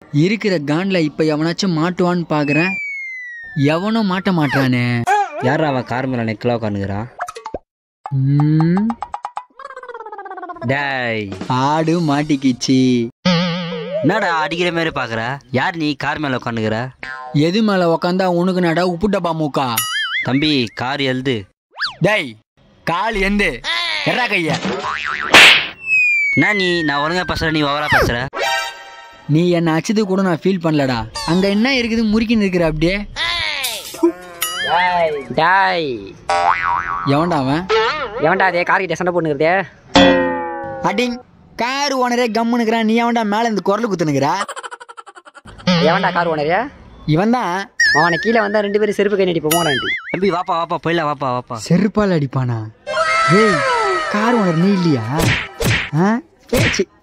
இருக்கிற கான்ல இப்ப எவனாச்சும் மாட்டுவான்னு பாக்குறேன் எவனும் மாட்ட மாட்டானே யார் அவன் கார் மேல நெக்கில் உட்காந்துக்கிறான் ம், டேய் ஆடு மாட்டிக்கிச்சு என்னடா அடிக்கிற மாதிரி பாக்குற யார் நீ கார் மேல உட்காந்துக்கிற எது மேல உக்காந்தா உனக்கு நடா உப்பு டப்பா மூக்கா தம்பி கார் எழுது டேய் கால் எந்து எறா கைய என்ன நீ நான் ஒழுங்கா பேசுற நீ ஓவரா பேசுற நீ என்ன அச்சது கூட நான் ஃபீல் பண்ணலடா அங்க என்ன இருக்குது முறுக்கின்னு இருக்கிற அப்படியே டாய் எவன்டா அவன் எவன்டா அதே கார் கிட்ட சண்டை போட்டுக்கிறதே அடிங் கார் ஓனரே கம்முனுக்குறான் நீ அவன்டா மேல இந்த குரல் குத்துனுக்குறா எவன்டா கார் ஓனரே இவன் தான் அவனை கீழே வந்தா ரெண்டு பேரும் செருப்பு கை நடிப்போம் போடான்ட்டு தம்பி வாப்பா வாப்பா போயிடலாம் வாப்பா வாப்பா செருப்பால் அடிப்பானா ஏய் கார் ஓனர் நீ இல்லையா ஆ பேச்சு